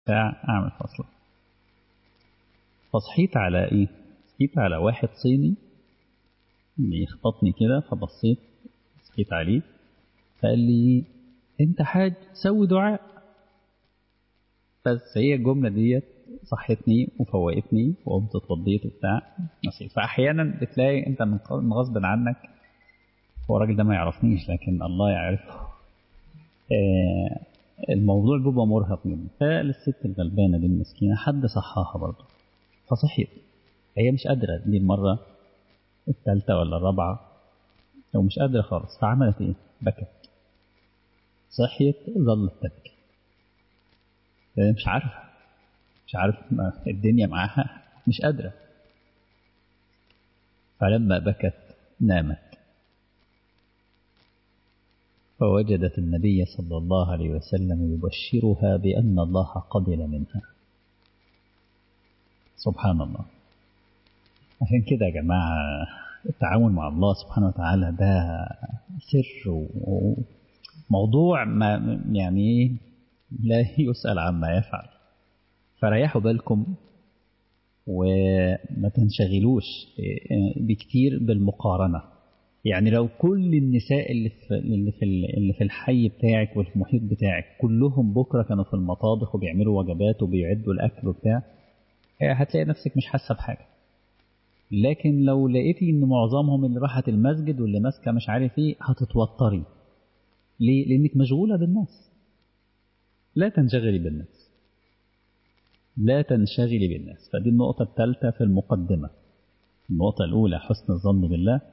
بتاع أعمل فصلة فصحيت على إيه؟ صحيت على واحد صيني بيخبطني كده فبصيت صحيت عليه فقال لي أنت حاج سوي دعاء بس هي الجملة ديت صحتني وفوقتني وقمت اتوضيت وبتاع فأحيانا بتلاقي أنت من غصب عنك هو الراجل ده ما يعرفنيش لكن الله يعرفه آه الموضوع بيبقى مرهق جدا فالست الغلبانه دي المسكينه حد صحاها برضه فصحيت هي مش قادره دي المره الثالثه ولا الرابعه لو مش قادره خالص فعملت ايه؟ بكت صحيت ظلت تبكي مش عارفه مش عارف الدنيا معاها مش قادره فلما بكت نامت فوجدت النبي صلى الله عليه وسلم يبشرها بأن الله قبل منها سبحان الله عشان كده يا جماعة التعامل مع الله سبحانه وتعالى ده سر وموضوع ما يعني لا يسأل عما يفعل فريحوا بالكم وما تنشغلوش بكتير بالمقارنة يعني لو كل النساء اللي في اللي في اللي في الحي بتاعك والفي المحيط بتاعك كلهم بكره كانوا في المطابخ وبيعملوا وجبات وبيعدوا الاكل وبتاع هتلاقي نفسك مش حاسه بحاجه لكن لو لقيتي ان معظمهم اللي راحت المسجد واللي ماسكه مش عارف ايه هتتوتري ليه لانك مشغوله بالناس لا تنشغلي بالناس لا تنشغلي بالناس فدي النقطه الثالثه في المقدمه النقطه الاولى حسن الظن بالله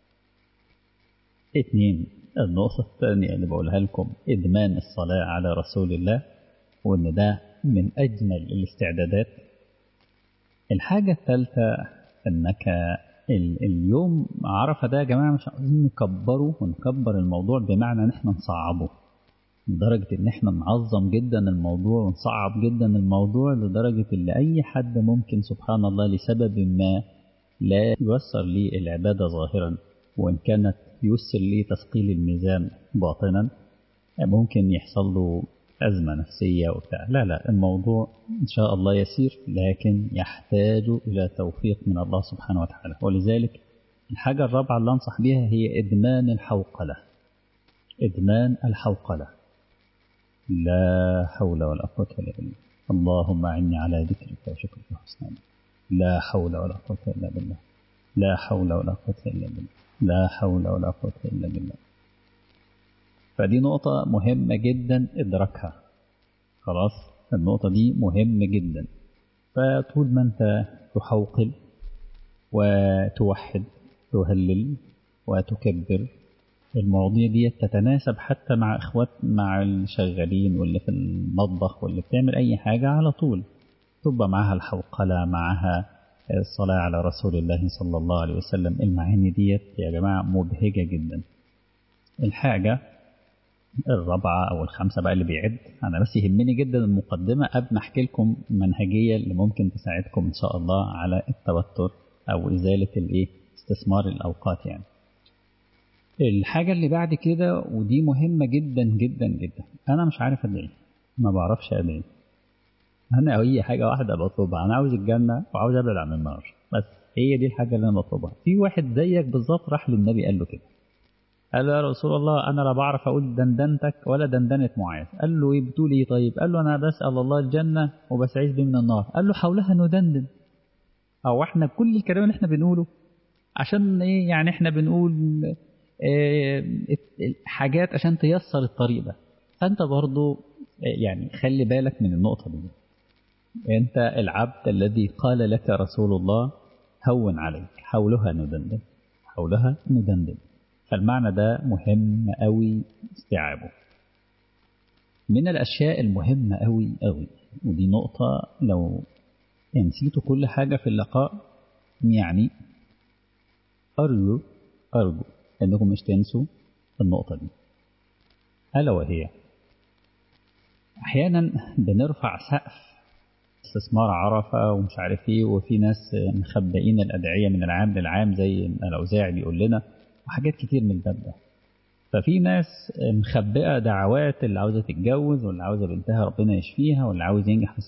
اثنين النقطة الثانية اللي بقولها لكم إدمان الصلاة على رسول الله وإن ده من أجمل الاستعدادات الحاجة الثالثة إنك اليوم عرفة ده يا جماعة مش عايزين نكبره ونكبر الموضوع بمعنى إن إحنا نصعبه لدرجة إن إحنا نعظم جدا الموضوع ونصعب جدا الموضوع لدرجة إن أي حد ممكن سبحان الله لسبب ما لا ييسر لي العبادة ظاهرا وإن كانت يسر لي تثقيل الميزان باطنا ممكن يحصل له أزمة نفسية وبتاع لا لا الموضوع إن شاء الله يسير لكن يحتاج إلى توفيق من الله سبحانه وتعالى ولذلك الحاجة الرابعة اللي أنصح بها هي إدمان الحوقلة إدمان الحوقلة لا حول ولا قوة إلا بالله اللهم أعني على ذكرك وشكرك وحسن لا حول ولا قوة إلا بالله لا حول ولا قوة إلا بالله لا حول ولا قوة إلا بالله فدي نقطة مهمة جدا إدراكها خلاص النقطة دي مهمة جدا فطول ما أنت تحوقل وتوحد تهلل وتكبر المواضيع دي تتناسب حتى مع إخوات مع الشغالين واللي في المطبخ واللي بتعمل أي حاجة على طول تبقى معها الحوقلة معها الصلاة على رسول الله صلى الله عليه وسلم المعاني ديت يا جماعة مبهجة جدا الحاجة الرابعة أو الخامسة بقى اللي بيعد أنا بس يهمني جدا المقدمة قبل ما أحكي لكم منهجية اللي ممكن تساعدكم إن شاء الله على التوتر أو إزالة الإيه استثمار الأوقات يعني الحاجة اللي بعد كده ودي مهمة جدا جدا جدا أنا مش عارف أدعي ما بعرفش أدعي أنا أي حاجة واحدة بطلبها أنا عاوز الجنة وعاوز أبعد عن النار بس هي دي الحاجة اللي أنا بطلبها في واحد زيك بالظبط راح للنبي قال له كده قال له يا رسول الله أنا لا بعرف أقول دندنتك ولا دندنة معاذ قال له إيه بتقول إيه طيب قال له أنا بسأل الله الجنة وبستعيذ به من النار قال له حولها ندندن أو إحنا كل الكلام اللي إحنا بنقوله عشان إيه يعني إحنا بنقول إيه حاجات عشان تيسر الطريق ده فأنت برضو يعني خلي بالك من النقطة دي أنت العبد الذي قال لك رسول الله هون عليك حولها ندندن حولها ندندن فالمعنى ده مهم قوي استيعابه من الأشياء المهمة قوي قوي ودي نقطة لو نسيتوا كل حاجة في اللقاء يعني أرجو أرجو أنكم مش تنسوا النقطة دي ألا وهي أحيانا بنرفع سقف استثمار عرفة ومش عارف ايه وفي ناس مخبئين الأدعية من العام للعام زي الأوزاعي بيقول لنا وحاجات كتير من الباب ده ففي ناس مخبئة دعوات اللي عاوزة تتجوز واللي عاوزة بنتها ربنا يشفيها واللي عاوز ينجح في